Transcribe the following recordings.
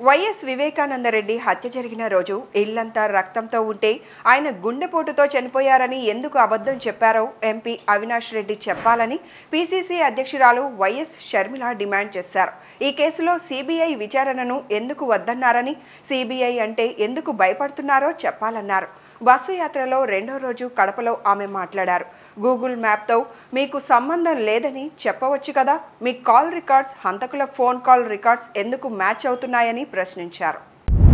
YS Vivekananda Reddy హత్య జరిగిన రోజు ఇల్లంతా రక్తంతో ఉంటే ఆయన గుండెపోటుతో చనిపోయారని ఎందుకు అబద్ధం చెప్పారో ఎంపీ అవినాష్ రెడ్డి చెప్పాలని పీసీసీ అధ్యక్షురాలు వైఎస్ షర్మిల డిమాండ్ చేశారు ఈ కేసులో సిబిఐ విచారణను ఎందుకు వద్దన్నారని సిబిఐ అంటే ఎందుకు భయపడుతున్నారో చెప్పాలన్నారు బస్సు యాత్రలో రెండో రోజు కడపలో ఆమె మాట్లాడారు గూగుల్ మ్యాప్తో మీకు సంబంధం లేదని చెప్పవచ్చు కదా మీ కాల్ రికార్డ్స్ హంతకుల ఫోన్ కాల్ రికార్డ్స్ ఎందుకు మ్యాచ్ అవుతున్నాయని ప్రశ్నించారు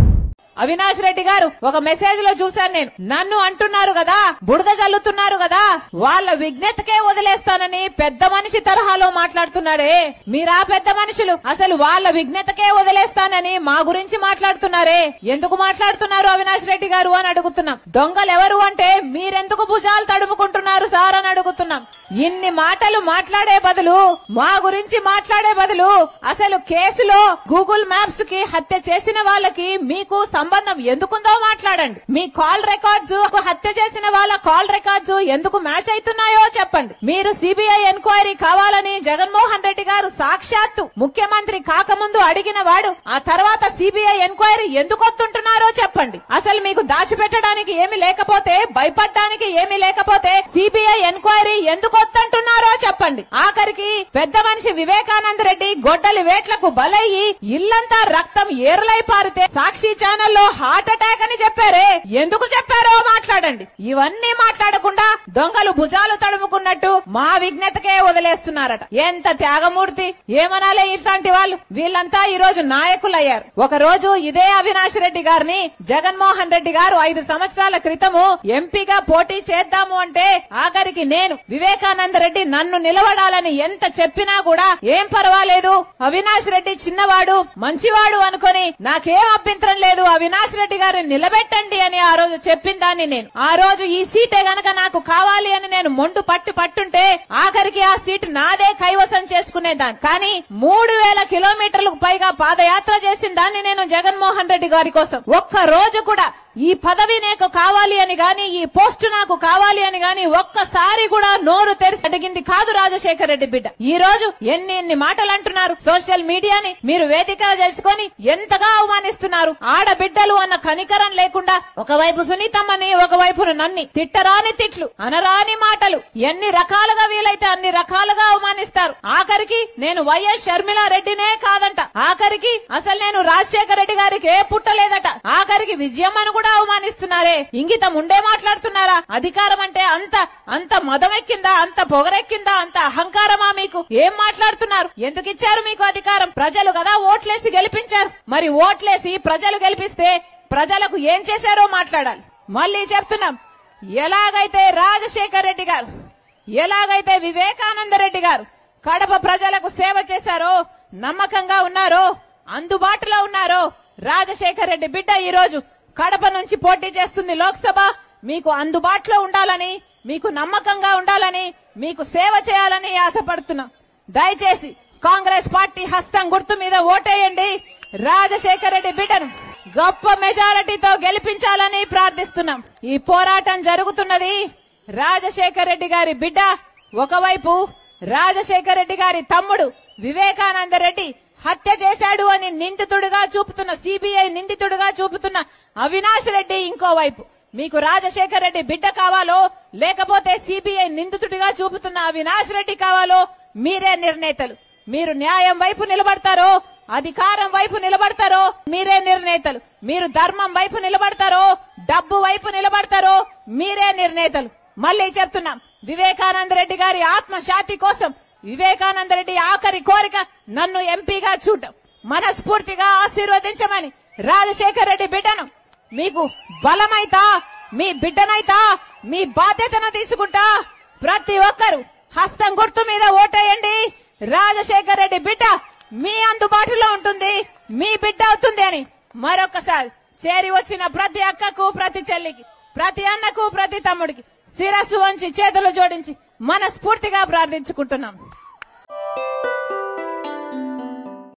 అవినాష్ రెడ్డి గారు ఒక మెసేజ్ లో చూశాను నేను నన్ను అంటున్నారు కదా బుడద చల్లుతున్నారు కదా వాళ్ళ విజ్ఞతకే వదిలేస్తానని పెద్ద మనిషి తరహాలో మాట్లాడుతున్నాడే మీరా పెద్ద మనుషులు అసలు వాళ్ళ విజ్ఞతకే వదిలేస్తానని మా గురించి మాట్లాడుతున్నారే ఎందుకు మాట్లాడుతున్నారు అవినాష్ రెడ్డి గారు అని అడుగుతున్నాం దొంగలు ఎవరు అంటే మీరెందుకు భుజాలు తడుముకుంటున్నారు సార్ అని అడుగుతున్నాం ఇన్ని మాటలు మాట్లాడే బదులు మా గురించి మాట్లాడే బదులు అసలు కేసులో గూగుల్ మ్యాప్స్ కి హత్య చేసిన వాళ్ళకి మీకు సంబంధం ఎందుకుందో మాట్లాడండి మీ కాల్ రికార్డ్స్ హత్య చేసిన వాళ్ళ కాల్ రికార్డ్స్ ఎందుకు మ్యాచ్ అవుతున్నాయో చెప్పండి మీరు సిబిఐ ఎంక్వైరీ కావాలని జగన్మోహన్ రెడ్డి గారు సాక్షాత్తు ముఖ్యమంత్రి కాకముందు అడిగిన వాడు ఆ తర్వాత సిబిఐ ఎంక్వైరీ ఎందుకు వస్తుంటున్నారో చెప్పండి అసలు మీకు దాచిపెట్టడానికి ఏమి లేకపోతే భయపడడానికి ఏమి లేకపోతే సిబిఐ ఎంక్వైరీ ఎందుకు వస్తుంటున్నారో చెప్పండి ఆఖరికి పెద్ద మనిషి వివేకానంద రెడ్డి గొడ్డలి వేట్లకు బలయ్యి ఇల్లంతా రక్తం ఏరులై పారితే సాక్షి ఛానల్లో హార్ట్ అటాక్ అని చెప్పారే ఎందుకు చెప్పారో మాట్లాడండి ఇవన్నీ మాట్లాడకుండా దొంగలు భుజాలు తడుముకున్నట్టు మా విజ్ఞతకే వదిలేస్తున్నారట ఎంత త్యాగమూర్తి ఏమనాలే ఇట్లాంటి వాళ్ళు వీళ్ళంతా ఈ రోజు నాయకులయ్యారు ఒక రోజు ఇదే అవినాష్ రెడ్డి గారిని జగన్మోహన్ రెడ్డి గారు ఐదు సంవత్సరాల క్రితము ఎంపీగా పోటీ చేద్దాము అంటే ఆఖరికి నేను వివేకానంద రెడ్డి నన్ను నిలబడాలని ఎంత చెప్పినా కూడా ఏం పర్వాలేదు అవినాష్ రెడ్డి చిన్నవాడు మంచివాడు అనుకొని నాకేం అభ్యంతరం లేదు అవినాష్ రెడ్డి గారిని నిలబెట్టండి అని ఆ రోజు చెప్పిన దాన్ని నేను ఆ రోజు ఈ సీటే గనక నాకు కావాలి అని నేను మొండు పట్టు పట్టుంటే ఆఖరికి ఆ సీట్ నాదే కైవసం చేసుకునేదాన్ని కానీ మూడు వేల కిలోమీటర్లకు పైగా పాదయాత్ర చేసిన దాన్ని నేను జగన్మోహన్ రెడ్డి గారి కోసం ఒక్క రోజు కూడా ఈ పదవి నాకు కావాలి అని గాని ఈ పోస్ట్ నాకు కావాలి అని గాని ఒక్కసారి కూడా నోరు తెరిచి అడిగింది కాదు రాజశేఖర రెడ్డి బిడ్డ ఈ రోజు ఎన్ని ఎన్ని మాటలు అంటున్నారు సోషల్ మీడియాని మీరు వేదిక చేసుకొని ఎంతగా అవమానిస్తున్నారు ఆడబిడ్డలు అన్న కనికరం లేకుండా ఒకవైపు సునీతమ్మని ఒకవైపు నన్ని తిట్టరాని తిట్లు అనరాని మాటలు ఎన్ని రకాలుగా వీలైతే అన్ని రకాలుగా అవమానిస్తారు ఆఖరికి నేను వైఎస్ షర్మిలా రెడ్డినే కాదంట ఆఖరికి అసలు నేను రాజశేఖర రెడ్డి గారికి ఏ పుట్టలేదట ఆఖరికి విజయమ్మను కూడా అవమానిస్తున్నారే ఇంగితం ఉండే మాట్లాడుతున్నారా అధికారం అంటే అంత అంత మదమెక్కిందా అంత పొగరెక్కిందా అంత అహంకారమా మీకు ఏం మాట్లాడుతున్నారు ఎందుకు ఇచ్చారు మీకు అధికారం ప్రజలు కదా ఓట్లేసి గెలిపించారు మరి ఓట్లేసి ప్రజలు గెలిపిస్తే ప్రజలకు ఏం చేశారో మాట్లాడాలి మళ్ళీ చెప్తున్నాం ఎలాగైతే రాజశేఖర్ రెడ్డి గారు ఎలాగైతే వివేకానంద రెడ్డి గారు కడప ప్రజలకు సేవ చేశారో నమ్మకంగా ఉన్నారో అందుబాటులో ఉన్నారో రాజశేఖర్ రెడ్డి బిడ్డ ఈ రోజు కడప నుంచి పోటీ చేస్తుంది లోక్సభ మీకు అందుబాటులో ఉండాలని మీకు నమ్మకంగా ఉండాలని మీకు సేవ చేయాలని ఆశపడుతున్నా దయచేసి కాంగ్రెస్ పార్టీ హస్తం గుర్తు మీద ఓటేయండి రాజశేఖర్ రెడ్డి బిడ్డను గొప్ప మెజారిటీతో గెలిపించాలని ప్రార్థిస్తున్నాం ఈ పోరాటం జరుగుతున్నది రాజశేఖర్ రెడ్డి గారి బిడ్డ ఒకవైపు రాజశేఖర్ రెడ్డి గారి తమ్ముడు వివేకానంద రెడ్డి హత్య చేశాడు అని నిందితుడిగా చూపుతున్న సిబిఐ నిందితుడిగా చూపుతున్న అవినాష్ రెడ్డి ఇంకోవైపు మీకు రాజశేఖర్ రెడ్డి బిడ్డ కావాలో లేకపోతే సిబిఐ నిందితుడిగా చూపుతున్న అవినాష్ రెడ్డి కావాలో మీరే నిర్ణేతలు మీరు న్యాయం వైపు నిలబడతారో అధికారం వైపు నిలబడతారో మీరే నిర్ణేతలు మీరు ధర్మం వైపు నిలబడతారో డబ్బు వైపు నిలబడతారో మీరే నిర్ణేతలు మళ్ళీ చెప్తున్నాం వివేకానంద రెడ్డి గారి ఆత్మశాంతి కోసం వివేకానంద రెడ్డి ఆఖరి కోరిక నన్ను ఎంపీగా చూడటం మనస్ఫూర్తిగా ఆశీర్వదించమని రాజశేఖర్ రెడ్డి బిడ్డను మీకు బలమైతా మీ బిడ్డనైతా మీ బాధ్యతను తీసుకుంటా ప్రతి ఒక్కరు హస్తం గుర్తు మీద ఓటేయండి రాజశేఖర్ రెడ్డి బిడ్డ మీ అందుబాటులో ఉంటుంది మీ బిడ్డ అవుతుంది అని మరొకసారి చేరి వచ్చిన ప్రతి అక్కకు ప్రతి చెల్లికి ప్రతి అన్నకు ప్రతి తమ్ముడికి శిరస్సు వంచి చేతులు జోడించి మనస్ఫూర్తిగా ప్రార్థించుకుంటున్నాం